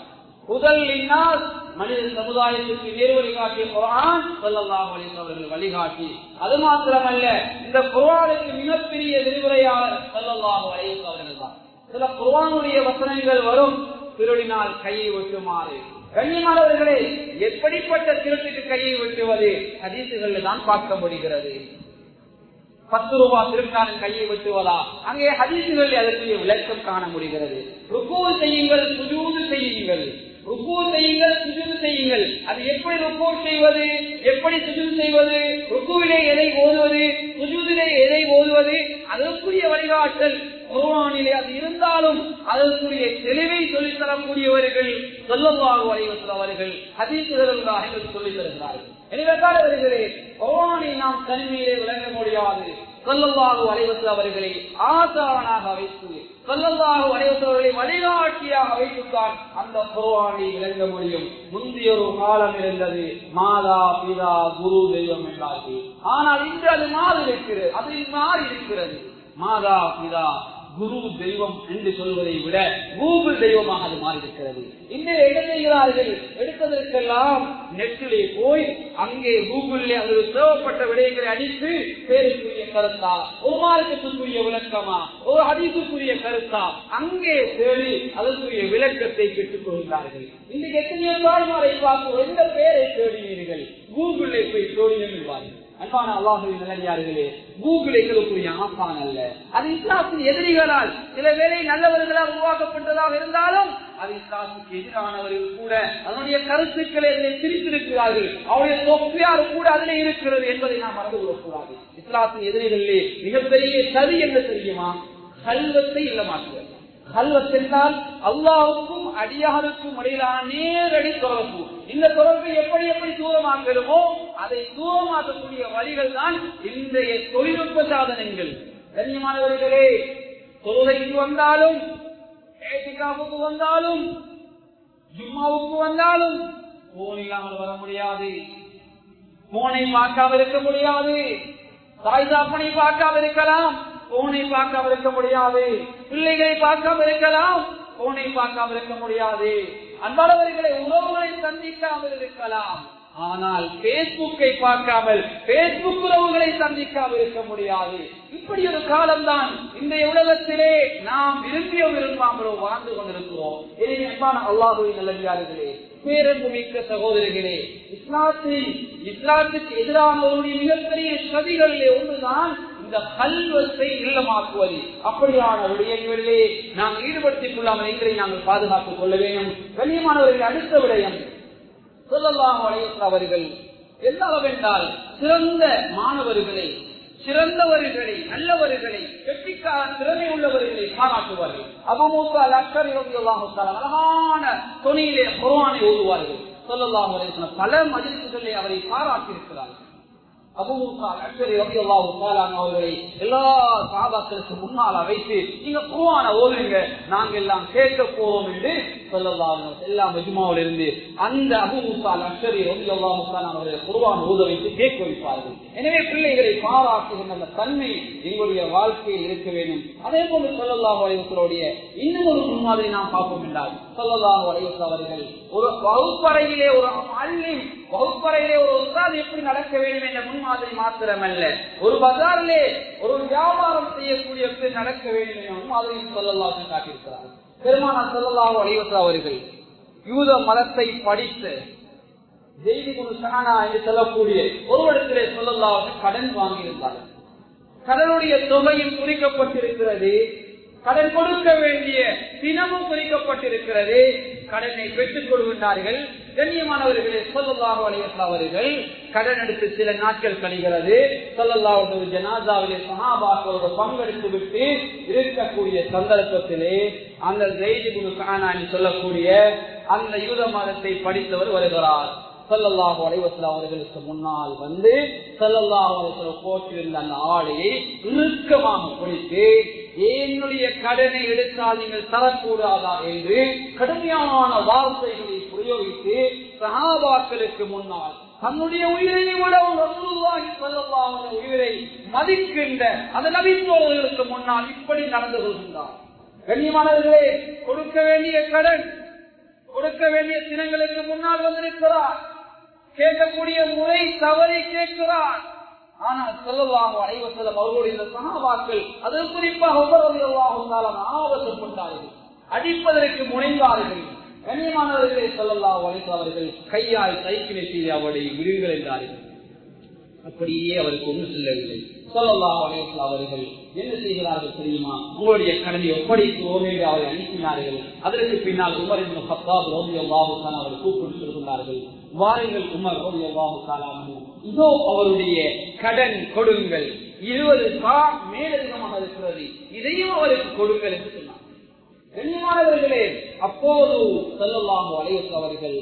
முதல் மனித சமுதாயத்திற்கு நேர் வழிகாட்டிய குரான் சொல்லல்லாஹு அலைஹி அவர்கள் வழிகாட்டி அது மாத்திரமல்ல இந்த குரானுக்கு மிகப்பெரிய விரிவுரையாளர் சொல்லல்லாஹு அலைஹி அவர்கள் தான் சில குரானுடைய வசனங்கள் வரும் திருடினால் கையை வெட்டுமாறு கண்ணியமானவர்களே எப்படிப்பட்ட திருட்டுக்கு கையை வெட்டுவது ஹதீசுகள் தான் பார்க்க முடிகிறது பத்து ரூபாய் திருநாளின் கையை வெட்டுவதா அங்கே ஹதீசுகள் அதற்கு விளக்கம் காண முடிகிறது ருக்கு செய்யுங்கள் சுஜூது செய்யுங்கள் ருக்கு செய்யுங்கள் சுஜூது செய்யுங்கள் அது எப்படி ருக்கு செய்வது எப்படி சுஜூது செய்வது ருக்குவிலே எதை ஓதுவது சுஜூதிலே எதை ஓதுவது அதற்குரிய வழிகாட்டல் குர்வானிலே அது இருந்தாலும் அதற்குரிய தெளிவை சொல்லித் தரக்கூடியவர்கள் சொல்லவாக வரைவத்தில் அவர்கள் ஹதீசுகளாக சொல்லித் தருகிறார்கள் எனவே அவர்களே குர்வானை நாம் தனிமையிலே விளங்க முடியாது சொல்லல்லாஹு அலைவசு அவர்களை ஆசாரனாக வைத்து சொல்லல்லாஹு அலைவசு அவர்களை வழிகாட்டியாக வைத்துத்தான் அந்த குர்வானை விளங்க முடியும் முந்தைய ஒரு காலம் இருந்தது மாதா பிதா குரு தெய்வம் என்றார்கள் ஆனால் இன்று அது மாறி இருக்கிறது அது மாறி இருக்கிறது மாதா பிதா குரு தெய்வம் என்று சொல்வதை விட கூகுள் தெய்வமாக அது மாறி இருக்கிறது இந்த என்ன செய்கிறார்கள் எடுப்பதற்கெல்லாம் நெட்டிலே போய் அங்கே கூகுளிலே அவர்கள் தேவைப்பட்ட விடயங்களை அடித்து பேருக்குரிய கருத்தா ஒரு மார்க்கத்துக்குரிய விளக்கமா ஒரு அதிசுக்குரிய கருத்தா அங்கே தேடி அதற்குரிய விளக்கத்தை பெற்றுக் கொள்கிறார்கள் இன்றைக்கு எத்தனையோ தாய்மாரை பார்த்து எந்த பெயரை தேடினீர்கள் கூகுளிலே போய் தேடினீர்கள் அன்பான அல்லாஹுவின் நல்லடியார்களே கூகுள் எங்களுக்குரிய ஆசான் அல்ல அது இஸ்லாத்தின் எதிரிகளால் சில வேலை நல்லவர்களால் உருவாக்கப்பட்டதாக இருந்தாலும் அது இஸ்லாத்துக்கு எதிரானவர்கள் கூட அதனுடைய கருத்துக்களை அதில் திரித்திருக்கிறார்கள் அவருடைய தொப்பியார் கூட அதில் இருக்கிறது என்பதை நாம் மறந்து விடக்கூடாது இஸ்லாத்தின் எதிரிகளிலே மிகப்பெரிய சரி என்ன தெரியுமா கல்வத்தை இல்லமாக்குவது கல்வத் என்றால் அல்லாவுக்கும் அடியாருக்கும் இடையிலான நேரடி தொடர்பு இந்த தொடர்பை எப்படி எப்படி தூரமாக்கலுமோ அதை தூரமாக்கக்கூடிய வழிகள் தான் இன்றைய தொழில்நுட்ப சாதனங்கள் கண்ணியமானவர்களே தொழுகைக்கு வந்தாலும் ஏசிகாவுக்கு வந்தாலும் ஜும்மாவுக்கு வந்தாலும் போன் இல்லாமல் வர முடியாது போனை பார்க்காம இருக்க முடியாது தாய் தாப்பனை பார்க்காம இருக்கலாம் போனை பார்க்காம இருக்க முடியாது பிள்ளைகளை பார்க்காம இருக்கலாம் போனை பார்க்காம இருக்க முடியாது அன்பானவர்களை உறவுகளை சந்திக்காமல் இருக்கலாம் ஆனால் பேஸ்புக்கை பார்க்காமல் பேஸ்புக் உறவுகளை சந்திக்காமல் இருக்க முடியாது இப்படி ஒரு காலம்தான் இந்த உலகத்திலே நாம் விரும்பியோ விரும்பாமலோ வாழ்ந்து கொண்டிருக்கிறோம் எனவே அன்பான அல்லாஹுவின் நல்லே பேரன்பு மிக்க சகோதரிகளே இஸ்லாத்தில் இஸ்லாத்துக்கு எதிரானவருடைய மிகப்பெரிய சதிகளிலே ஒன்றுதான் இந்த கல்வத்தை இல்லமாக்குவது அப்படியான விடயங்களிலே நாம் ஈடுபடுத்திக் கொள்ளாமல் எங்களை நாங்கள் பாதுகாத்துக் கொள்ள வேண்டும் கண்ணியமானவர்கள் அடுத்த விடயம் சொல்லலாம் அவர்கள் என்னவென்றால் சிறந்த மாணவர்களை சிறந்தவர்களை நல்லவர்களை கெட்டிக்கார திறமை உள்ளவர்களை பாராட்டுவார்கள் அபமூசா லஷ்கர் அழகான துணியிலே குரானை ஓதுவார்கள் சொல்லலாம் பல மதிப்புகளை அவரை பாராட்டியிருக்கிறார்கள் அவர்களை எல்லா சாபாக்களுக்கு முன்னால் வைத்து நீங்க குருவான ஓதுங்க நாங்க எல்லாம் கேட்க போவோம் என்று சொல்லலாம் எல்லா மஜ்மாவில் இருந்து அந்த அபுமுசா லஷ்கரி அவர்களை குருவான ஓத வைத்து கேட்க வைப்பார்கள் எனவே பிள்ளைகளை பாராட்டுகின்ற அந்த தன்மை எங்களுடைய வாழ்க்கையில் இருக்க வேண்டும் அதே போல சொல்லலாம் வளைவர்களுடைய இன்னும் ஒரு முன்மாதிரி நாம் பார்ப்போம் என்றால் சொல்லலாம் வளைவசு அவர்கள் ஒரு வகுப்பறையிலே ஒரு அள்ளி வகுப்பறையிலே ஒரு உட்கார்ந்து எப்படி நடக்க வேண்டும் என்ற முன்மாதிரி மாத்திரமல்ல ஒரு பஜாரிலே ஒரு வியாபாரம் செய்யக்கூடிய எப்படி நடக்க வேண்டும் என்ற முன்மாதிரி சொல்லலாம் காட்டியிருக்கிறார் பெருமானா சொல்லலாம் வளைவசு அவர்கள் யூத மதத்தை படித்து ஜெய்தி குரு சகானா என்று சொல்லக்கூடிய ஒருவரிடத்திலே சொல்லலாம் கடன் வாங்கியிருந்தார்கள் கடனுடைய தொகையும் குறிக்கப்பட்டிருக்கிறது கடன் கொடுக்க வேண்டிய தினமும் குறிக்கப்பட்டிருக்கிறது கடனை பெற்றுக் கொள்கின்றார்கள் கண்ணியமானவர்களே சொல்லல்லாஹு அலையஸ்லா அவர்கள் கடன் எடுத்து சில நாட்கள் கழிகிறது சொல்லல்லாஹு ஜனாதாவிலே சஹாபாக்களோட பங்கெடுத்து விட்டு இருக்கக்கூடிய சந்தர்ப்பத்திலே அந்த ஜெய்தி குரு கானானி சொல்லக்கூடிய அந்த யூத மதத்தை படித்தவர் வருகிறார் சல்லல்லாஹு அலைவசல் அவர்களுக்கு முன்னால் வந்து சல்லல்லாஹு அலைவசல் போட்டிருந்த அந்த ஆடையை இறுக்கமாக பிடித்து என்னுடைய கடனை எடுத்தால் நீங்கள் தரக்கூடாதா என்று கடுமையான வார்த்தைகளை பிரயோகித்து சகாபாக்களுக்கு முன்னால் தன்னுடைய உயிரை விட ரசூலுல்லாஹி ஸல்லல்லாஹு அலைஹி உயிரை மதிக்கின்ற அந்த நபித்தோழர்களுக்கு முன்னால் இப்படி நடந்து கொள்கின்றார் கண்ணியமானவர்களே கொடுக்க வேண்டிய கடன் கொடுக்க வேண்டிய தினங்களுக்கு முன்னால் வந்திருக்கிறார் கேட்கக்கூடிய முறை தவறி கேட்கிறார் ஆனால் சொல்லலாம் அனைவசலம் அவர்களுடைய இந்த சகாபாக்கள் அது குறிப்பாக உபரவியல்லாகும் ஆபத்தப்பட்டார்கள் அடிப்பதற்கு முனைந்தார்கள் கண்ணியமானவர்களை சொல்லலாம் அவர்கள் கையால் சைக்கிளை செய்து அவருடைய விடுகள் என்றார்கள் அப்படியே அவருக்கு ஒன்றும் செல்லவில்லை சொல்லலாம் அவர்கள் என்ன செய்கிறார்கள் தெரியுமா உங்களுடைய கடனை ஒப்படைக்கிறோம் என்று அவரை அனுப்பினார்கள் அதற்கு பின்னால் உமர் பத்தாது ரோமி அல்லாஹுக்கான அவர் கூப்பிட்டு சொல்கிறார்கள் வாருங்கள் உமர் ரோமி அல்லாஹுக்கான இதோ அவருடைய கடன் கொடுங்கள் இருபது சா மேலதிகமாக இருக்கிறது இதையும் அவருக்கு கொடுங்கள் என்று சொன்னார் கண்ணியமானவர்களே அப்போது செல்லல்லாமோ அலைவசு அவர்கள்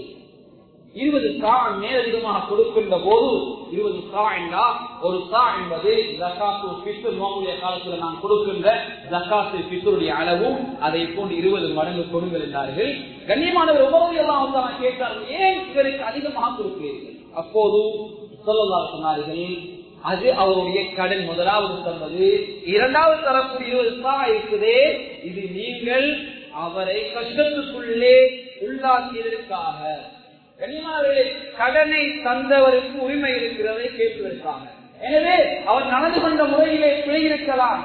இருபது சா மேலதிகமாக கொடுக்கின்ற போது இருபது சா என்றா ஒரு சா என்பது ஜக்காத்து பித்து நோக்குடைய காலத்துல நான் கொடுக்கின்ற ஜக்காத்து பித்தருடைய அளவும் அதை போன்று இருபது மடங்கு கொடுங்கள் என்றார்கள் கண்ணியமானவர் உபரவு எல்லாம் கேட்டார்கள் ஏன் இவருக்கு அதிகமாக கொடுக்கிறீர்கள் அப்போது சொல்லலாம் சொன்னார்கள் அது அவருடைய கடன் முதலாவது தந்தது இரண்டாவது தரக்கூடிய இருபது சா இருக்குதே இது நீங்கள் அவரை கஷ்டத்துக்குள்ளே உள்ளாக்கியதற்காக கனிமாவிலே கடனை தந்தவருக்கு உரிமை இருக்கிறதை கேட்பதற்காக எனவே அவர் நடந்து கொண்ட முறையிலே பிழை இருக்கலாம்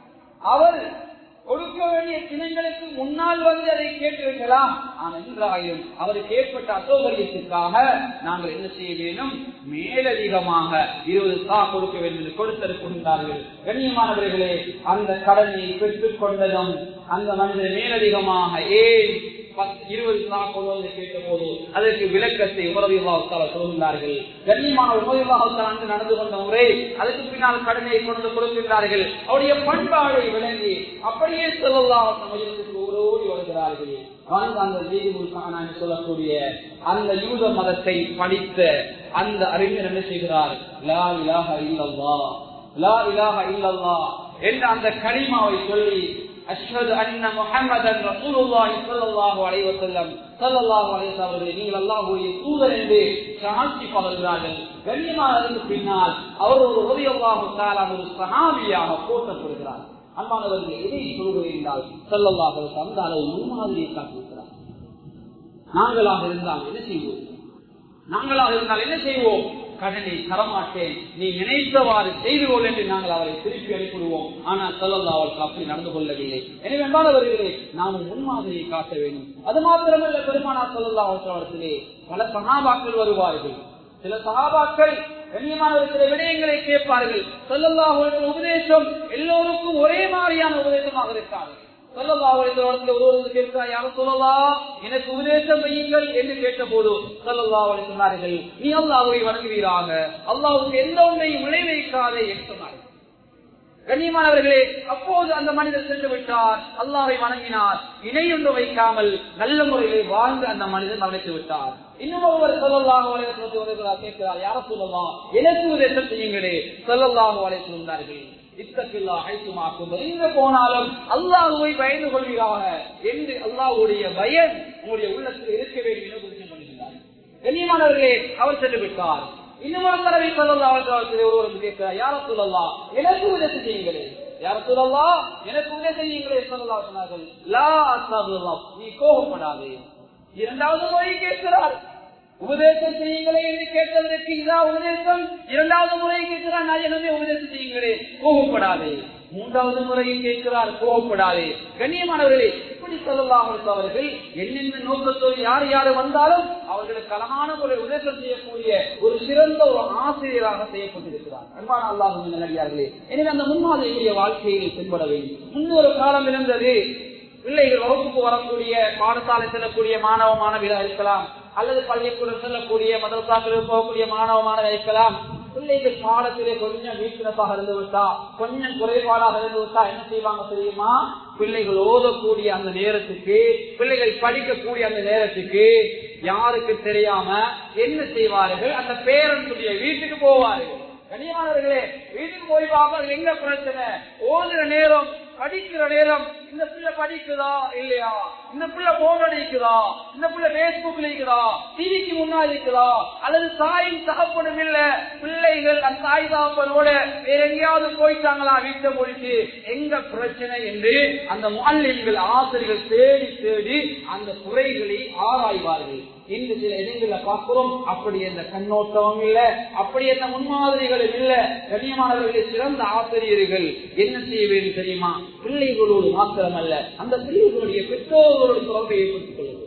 அவர் கொடுக்க வேண்டிய தினங்களுக்கு முன்னால் வந்து அதை கேட்டிருக்கலாம் ஆனால் என்றாயும் அவருக்கு ஏற்பட்ட அசௌகரியத்திற்காக நாங்கள் என்ன செய்ய வேண்டும் மேலதிகமாக இருபது சா கொடுக்க வேண்டும் என்று கொடுத்திருக்கின்றார்கள் கண்ணியமானவர்களே அந்த கடனை பெற்றுக் கொண்டதும் அந்த மனிதர் மேலதிகமாக ஏன் இருபது சா கொள்வதை கேட்ட போது அதற்கு விளக்கத்தை உறவியல்லாவுக்கால சொல்கின்றார்கள் கண்ணியமான உறவியல்லாவுக்கால் அங்கு நடந்து கொண்ட முறை அதற்கு பின்னால் கடனை கொண்டு கொடுக்கின்றார்கள் அவருடைய பண்பாடை விளங்கி அப்படியே சொல்லலாம் சமயத்துக்கு ஓடி வருகிறார்கள் வாழ்ந்த அந்த ஜெய்திமுல்கான சொல்லக்கூடிய அந்த யூத மதத்தை படித்த அந்த அறிஞர் என்ன செய்கிறார் லா இலாக இல்லல்லா லா இலாக இல்லல்லா என்ற அந்த கனிமாவை சொல்லி அஷ்ஹது அன்ன முஹம்மதன் ரசூலுல்லாஹி ஸல்லல்லாஹு அலைஹி வஸல்லம் ஸல்லல்லாஹு அலைஹி வஸல்லம் அவர்களை நீங்கள் அல்லாஹ்வுடைய தூதர் என்று சாட்சி பகர்கிறார்கள் கண்ணியமானதற்கு பின்னால் அவர் ஒரு ரலியல்லாஹு தஆலா ஒரு சஹாபியாக போற்றப்படுகிறார் அன்பானவர்கள் எதை சொல்கிறேன் என்றால் ஸல்லல்லாஹு அலைஹி வஸல்லம் அந்த அளவு முன்மாதிரியை காட்டியிருக்கிறார் நாங்களாக இருந்தால் என்ன செய்வோம் நாங்களாக இருந்தால் என்ன செய்வோம் கடனை தரமாட்டேன் நீ நினைத்தவாறு செய்து கொள் என்று நாங்கள் அவரை திருப்பி அனுப்பிடுவோம் ஆனால் சொல்லல்லா அவருக்கு அப்படி நடந்து கொள்ளவில்லை எனவே என்பானவர்களே நாமும் முன்மாதிரியை காட்ட வேண்டும் அது மாத்திரமல்ல பெருமானா சொல்லல்லா அவற்றிலே பல சகாபாக்கள் வருவார்கள் சில சகாபாக்கள் கண்ணியமான சில விடயங்களை கேட்பார்கள் சொல்லல்லா உபதேசம் எல்லோருக்கும் ஒரே மாதிரியான உபதேசமாக இருக்காது எனக்கு உபதேசம் வையுங்கள் என்று கேட்ட போது சல்லல்லா சொன்னார்கள் நீ அல்லாஹுவை வணங்குவீராக அல்லாஹுக்கு எந்த ஒன்றையும் விளை வைக்காதே என்று சொன்னார்கள் கண்ணியமானவர்களே அப்போது அந்த மனிதர் சென்று விட்டார் அல்லாவை வணங்கினார் இணையொன்று வைக்காமல் நல்ல முறையிலே வாழ்ந்து அந்த மனிதன் மறைத்து விட்டார் இன்னும் ஒருவர் சொல்லலாக கேட்கிறார் யார சொல்லலாம் எனக்கு உபதேசம் செய்யுங்களே சொல்லலாக வலை சொன்னார்கள் இத்தக்கில்லா ஐசுமாக்கும் எங்க போனாலும் அல்லாஹுவை பயந்து கொள்வீராக என்று அல்லாஹுடைய பயம் உங்களுடைய உள்ளத்தில் இருக்க வேண்டும் என குறித்து பண்ணுகிறார் கண்ணியமானவர்களே அவர் சென்று விட்டார் இன்னும் ஒரு தடவை சொல்லலாம் ஒருவர் கேட்கிறார் யார சொல்லலாம் எனக்கு உதவி செய்யுங்களே யார சொல்லலாம் எனக்கு உதவி செய்யுங்களே சொல்லலாம் சொன்னார்கள் லா அஸ்தகுல்லாஹ். நீ கோபப்படாதே இரண்டாவது முறை கேட்கிறார் உபதேசம் செய்யுங்களே என்று கேட்டதற்கு இதான் உபதேசம் இரண்டாவது முறை கேட்கிறார் நாயகமே உபதேசம் செய்யுங்களே கோபப்படாதே மூன்றாவது முறையும் கேட்கிறார் கோபப்படாதே கண்ணியமானவர்களே இப்படி சொல்லலாம் அவர்கள் என்னென்ன நோக்கத்தோடு யார் யார் வந்தாலும் அவர்களுக்கு அழகான ஒரு உதேசம் செய்யக்கூடிய ஒரு சிறந்த ஒரு ஆசிரியராக செய்யப்பட்டிருக்கிறார் அன்பான அல்லாஹும் நல்லடியார்களே எனவே அந்த முன்மாதிரியுடைய வாழ்க்கையை தென்பட வேண்டும் முன்னொரு காலம் இருந்தது பிள்ளைகள் வகுப்புக்கு வரக்கூடிய பாடசாலை செல்லக்கூடிய மாணவ மாணவிகளாக இருக்கலாம் அல்லது பள்ளிக்கூடம் செல்லக்கூடிய மதரசாக்களுக்கு போகக்கூடிய மாணவ மாணவர் இருக்கலாம் பிள்ளைகள் பாடத்திலே கொஞ்சம் வீக்னஸாக இருந்து விட்டா கொஞ்சம் குறைபாடாக இருந்து விட்டா என்ன செய்வாங்க தெரியுமா பிள்ளைகள் ஓதக்கூடிய அந்த நேரத்துக்கு பிள்ளைகள் படிக்கக்கூடிய அந்த நேரத்துக்கு யாருக்கு தெரியாம என்ன செய்வார்கள் அந்த பேரண்டைய வீட்டுக்கு போவார்கள் கனியானவர்களே வீட்டுக்கு போய் பார்ப்பாங்க எங்க பிரச்சனை ஓதுற நேரம் படிக்கிற நேரம் இந்த பிள்ளை படிக்குதா இல்லையா இந்த பிள்ளை போன் அடிக்குதா இந்த பிள்ளை பேஸ்புக்ல இருக்குதா டிவிக்கு முன்னாடி இருக்குதா அல்லது தாயும் தகப்பனும் இல்ல பிள்ளைகள் அந்த தாய் தகப்பனோட வேற எங்கேயாவது போயிட்டாங்களா வீட்டை முடிச்சு எங்க பிரச்சனை என்று அந்த மாநிலங்கள் ஆசிரியர்கள் தேடி தேடி அந்த குறைகளை ஆராய்வார்கள் இன்று சில இடங்கள்ல பார்க்கிறோம் அப்படி எந்த கண்ணோட்டமும் இல்ல அப்படி எந்த முன்மாதிரிகளும் இல்ல கண்ணியமானவர்களே சிறந்த ஆசிரியர்கள் என்ன செய்ய வேண்டும் தெரியுமா பிள்ளைகளோடு மாத்திரமல்ல அந்த பிள்ளைகளுடைய பெற்றோர்களோடு தொடர்பை ஏற்படுத்திக் கொள்வது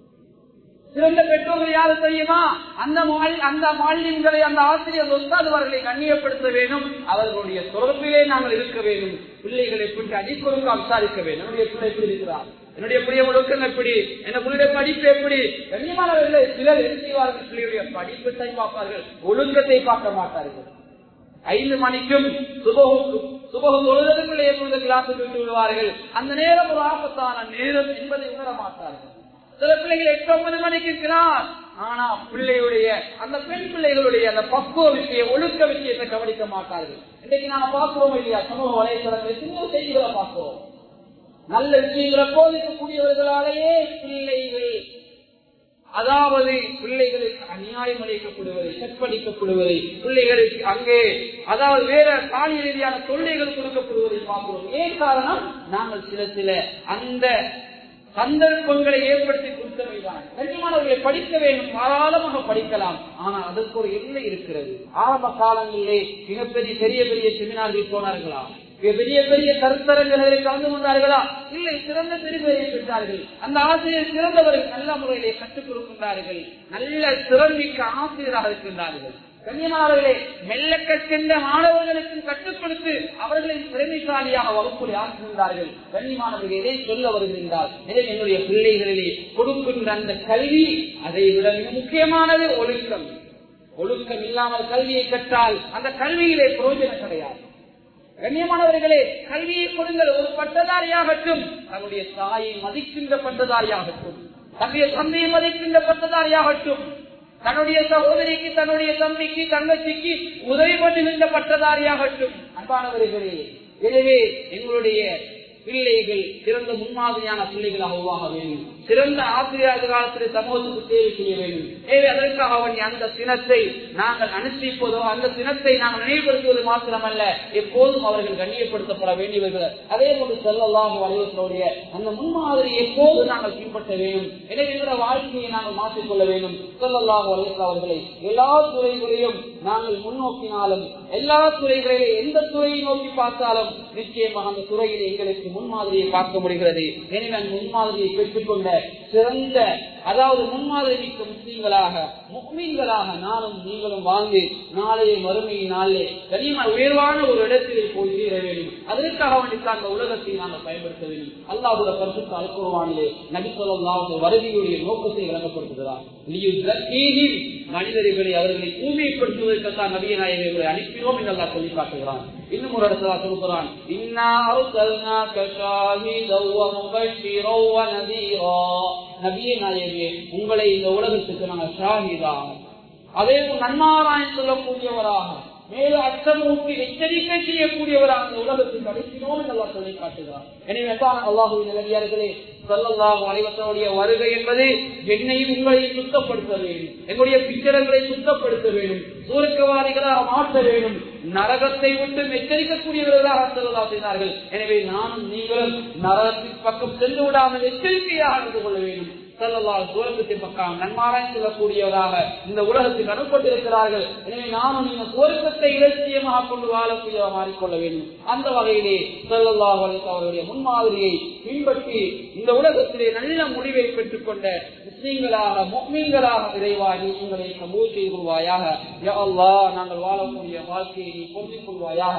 சிறந்த பெற்றோர்கள் யாரு தெரியுமா அந்த மால்- அந்த மாநிலங்களை அந்த ஆசிரியர் ஒத்தாதவர்களை கண்ணியப்படுத்த வேண்டும் அவர்களுடைய தொடர்பிலே நாங்கள் இருக்க வேண்டும் பிள்ளைகளை எப்படி அடிக்கொடுக்க விசாரிக்க வேண்டும் என்னுடைய பிள்ளை எப்படி இருக்கிறார் என்னுடைய பிள்ளைய ஒழுக்கம் எப்படி என்ன பிள்ளைய படிப்பு எப்படி கண்ணியமானவர்களை சிலர் என்ன செய்வார்கள் பிள்ளையுடைய படிப்பை பார்ப்பார்கள் ஒழுக்கத்தை பார்க்க மாட்டார்கள் ஐந்து மணிக்கும் சுபகம் சுபகம் தொழுதற்குள்ளே எப்பொழுது கிளாஸுக்கு விட்டு விடுவார்கள் அந்த நேரம் ஒரு ஆபத்தான நேரம் என்பதை உணர மாட்டார்கள் சில பிள்ளைகள் எட்டு ஒன்பது மணிக்கு கிளாஸ் ஆனா பிள்ளையுடைய அந்த பெண் பிள்ளைகளுடைய அந்த பக்குவ விஷயம் ஒழுக்க விஷயத்தை கவனிக்க மாட்டார்கள் இன்னைக்கு நாம பார்க்கிறோம் இல்லையா சமூக வலைத்தளங்கள் சின்ன செய்திகளை பார்க்கிறோம் நல்ல விஷயங்களை போதிக்கக்கூடியவர்களாலேயே பிள்ளைகள் அதாவது பிள்ளைகளுக்கு அநியாயம் அளிக்கப்படுவதை கற்பழிக்கப்படுவதை பிள்ளைகளுக்கு அங்கே அதாவது வேற பாலியல் ரீதியான தொல்லைகள் கொடுக்கப்படுவதை பார்க்கிறோம் ஏன் காரணம் நாங்கள் சில சில அந்த சந்தர்ப்பங்களை ஏற்படுத்தி கொடுத்தவைதான் கண்ணியமானவர்களை படிக்க வேண்டும் தாராளமாக படிக்கலாம் ஆனால் அதற்கு ஒரு எல்லை இருக்கிறது ஆரம்ப காலங்களிலே மிகப்பெரிய பெரிய பெரிய செமினார்கள் போனார்களா பெரிய பெரிய கருத்தரங்களில் கலந்து கொண்டார்களா இல்லை சிறந்த பெருமையை பெற்றார்கள் அந்த ஆசிரியர் சிறந்தவர்கள் நல்ல முறையிலே கற்றுக் கொடுக்கின்றார்கள் நல்ல திறன்மிக்க ஆசிரியராக இருக்கின்றார்கள் கண்ணியமானவர்களே மெல்ல கற்கின்ற மாணவர்களுக்கு கற்றுக் கொடுத்து அவர்களை திறமைசாலியாக வகுப்பில் ஆக்குகின்றார்கள் கண்ணியமானவர்கள் எதை சொல்ல வருகின்றார் எனவே என்னுடைய பிள்ளைகளிலே கொடுக்கின்ற அந்த கல்வி அதை விட மிக முக்கியமானது ஒழுக்கம் ஒழுக்கம் இல்லாமல் கல்வியை கற்றால் அந்த கல்வியிலே பிரயோஜனம் கிடையாது கண்ணியமானவர்களே கல்வியை கொடுங்கள் ஒரு பட்டதாரியாகட்டும் தன்னுடைய தாயை மதிக்கின்ற பட்டதாரியாகட்டும் தன்னுடைய தந்தையை மதிக்கின்ற பட்டதாரியாகட்டும் தன்னுடைய சகோதரிக்கு தன்னுடைய தம்பிக்கு தங்கச்சிக்கு உதவி பண்ணுகின்ற பட்டதாரியாகட்டும் அன்பானவர்களே எனவே எங்களுடைய பிள்ளைகள் சிறந்த முன்மாதிரியான பிள்ளைகளாக உருவாக வேண்டும் சிறந்த ஆசிரியர் காலத்தில் சமூகத்துக்கு சேவை செய்ய வேண்டும் எனவே அதற்காக அவன் அந்த தினத்தை நாங்கள் அனுஷ்டிப்பதோ அந்த தினத்தை நாங்கள் நினைவுபடுத்துவது மாத்திரமல்ல எப்போதும் அவர்கள் கண்ணியப்படுத்தப்பட வேண்டியவர்கள் அதே போன்று செல்லலாம் வலைவர்களுடைய அந்த முன்மாதிரி எப்போது நாங்கள் பின்பற்ற வேண்டும் எனவே எங்களோட வாழ்க்கையை நாங்கள் மாற்றிக்கொள்ள வேண்டும் சொல்லலாம் வலைவர்கள் அவர்களை எல்லா துறைகளையும் நாங்கள் முன்னோக்கினாலும் எல்லா துறைகளிலே எந்த துறையை நோக்கி பார்த்தாலும் நிச்சயமாக அந்த துறையில் எங்களுக்கு முன்மாதிரியை பார்க்க முடிகிறது எனவே அந்த முன்மாதிரியை பெற்றுக்கொண்ட சிறந்த அதாவது முன்மாதிரி மிக்க முஸ்லீம்களாக முக்மீன்களாக நானும் நீங்களும் வாழ்ந்து நாளைய மறுமையை நாளே கனிம உயர்வான ஒரு இடத்திலே போய் சேர வேண்டும் அதற்காக வேண்டித்தான் அந்த உலகத்தை நாங்கள் பயன்படுத்த வேண்டும் அல்லாஹுட பரிசுத்த அல்குருவானிலே நபி சொல்லாஹு வருகையுடைய நோக்கத்தை விளங்கப்படுத்துகிறார் மனிதர்களை அவர்களை தூய்மைப்படுத்துவதற்காக நபிய நாயகர்களை அனுப்பினோம் என்று அல்லா சொல்லி காட்டுகிறான் இன்னும் ஒரு இடத்துல சொல்லுகிறான் நபிய நாயகே உங்களை இந்த உலகத்துக்கு நாங்கள் ஷாஹிதாக அதே போல் நன்மாராயன் சொல்லக்கூடியவராக மேலும் அச்சமூட்டி எச்சரிக்கை செய்யக்கூடியவராக அந்த உலகத்துக்கு அனுப்பினோம் என்று சொல்லி காட்டுகிறார் எனவே அல்லாஹுவின் நிலையார்களே சொல்லல்லாஹு அனைவத்தனுடைய வருகை என்பது என்னையும் உங்களையும் சுத்தப்படுத்த வேண்டும் எங்களுடைய பிச்சரங்களை சுத்தப்படுத்த வேண்டும் சூரக்கவாதிகளாக மாற்ற வேண்டும் நரகத்தை விட்டு எச்சரிக்கக்கூடியவர்களாக சொல்லலா செய்தார்கள் எனவே நானும் நீங்களும் நரகத்தின் பக்கம் சென்று விடாமல் எச்சரிக்கையாக நடந்து கொள்ள வேண்டும் செல்லலால் சுவர்க்கத்தின் பக்கம் நன்மாராய் செல்லக்கூடியவராக இந்த உலகத்துக்கு அனுப்பப்பட்டிருக்கிறார்கள் எனவே நானும் நீங்க சுவர்க்கத்தை இலட்சியமாக கொண்டு வாழக்கூடிய மாறிக்கொள்ள வேண்டும் அந்த வகையிலே செல்லல்லா அவர்களுடைய முன்மாதிரியை பின்பற்றி இந்த உலகத்திலே நல்ல முடிவை பெற்றுக் கொண்ட முஸ்லீம்களாக முக்மீன்களாக இறைவாகி உங்களை கபூர் செய்து கொள்வாயாக யா அல்லாஹ் நாங்கள் வாழக்கூடிய வாழ்க்கையை நீ பொருந்திக் கொள்வாயாக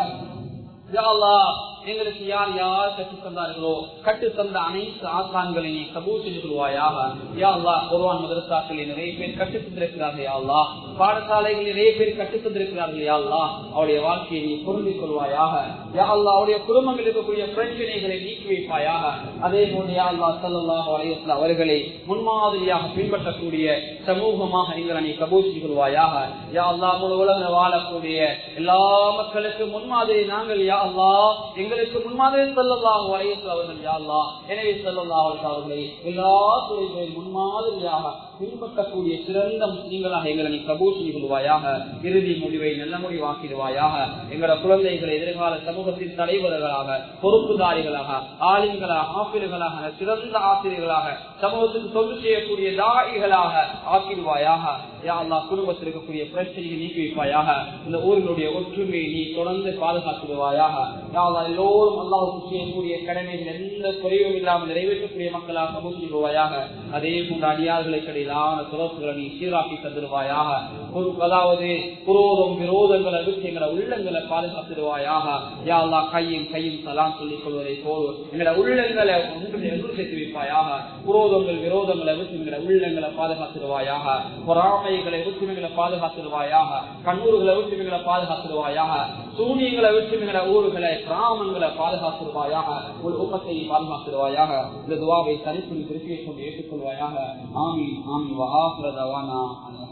யா அல்லாஹ் எங்களுக்கு யார் யார் கற்றுத் தந்தார்களோ கற்று தந்த அனைத்து ஆசான்களை நீ கபூர் செய்து கொள்வாயாக யா அல்லா குர்வான் மதரசாக்களில் நிறைய பேர் கற்றுத் தந்திருக்கிறார்கள் யா அல்லா பாடசாலைகளில் நிறைய பேர் கற்றுத் தந்திருக்கிறார்கள் யா அல்லா அவருடைய வாழ்க்கையை நீ பொருந்திக் கொள்வாயாக யா அல்லா அவருடைய குடும்பங்கள் இருக்கக்கூடிய பிரச்சனைகளை நீக்கி வைப்பாயாக அதே போன்று யா அல்லா சல்லாஹ் அலையஸ்ல அவர்களை முன்மாதிரியாக பின்பற்றக்கூடிய சமூகமாக எங்களை நீ கபூர் செய்து கொள்வாயாக யா அல்லா முழு உலக வாழக்கூடிய எல்லா மக்களுக்கும் முன்மாதிரி நாங்கள் யா அல்லா எங்களுக்கு முன்மாதிரி செல்லலாம் வரையத்தில் அவர்கள் யாழ்லா எனவே செல்லலாம் அவர்களை எல்லா துறைகளில் முன்மாதிரியாக பின்பற்றக்கூடிய சிறந்த முஸ்லீம்களாக எங்களை நீ கபூர் செய்து கொள்வாயாக இறுதி முடிவை நல்ல முடிவாக்கிடுவாயாக எங்களோட குழந்தைகளை எதிர்கால சமூகத்தின் தலைவர்களாக பொறுப்புதாரிகளாக ஆளுங்களாக ஆசிரியர்களாக சிறந்த ஆசிரியர்களாக சமூகத்துக்கு தொண்டு செய்யக்கூடிய தாயிகளாக ஆக்கிடுவாயாக யா அல்லா குடும்பத்தில் இருக்கக்கூடிய பிரச்சனையை நீக்கி வைப்பாயாக இந்த ஊரினுடைய ஒற்றுமையை நீ தொடர்ந்து பாதுகாத்துடுவாயாக யா அல்லா எல்லோரும் அல்லாவுக்கு செய்யக்கூடிய கடமைகள் எந்த குறைவும் இல்லாமல் நிறைவேற்றக்கூடிய மக்களாக கபூசிடுவாயாக அதே போன்ற அடியார்களுக்கு இடையிலான தொடர்புகளை நீ சீராக்கி தந்துடுவாயாக அதாவது புரோதம் விரோதங்களை விட்டு எங்களை உள்ளங்களை பாதுகாத்துடுவாயாக யா அல்லா கையும் கையும் சலாம் சொல்லிக் கொள்வதை போல் எங்களை உள்ளங்களை ஒன்று சேர்த்து வைப்பாயாக புரோதங்கள் விரோதங்களை விட்டு எங்களை உள்ளங்களை பாதுகாத்துடுவாயாக பொறாமைகளை விட்டு எங்களை பாதுகாத்துடுவாயாக கண்ணூர்களை விட்டு எங்களை பாதுகாத்துடுவாயாக சூனியங்களை விட்டு எங்களை ஊர்களை கிராமங்களை பாதுகாத்துருவாயாக ஒரு ஊக்கத்தை பாதுகாத்துருவாயாக இந்த துவாவை தனிப்புரி திருப்பியை கொண்டு ஏற்றுக்கொள்வாயாக ஆமீன் ஆமீன் வஹாசுரதவானா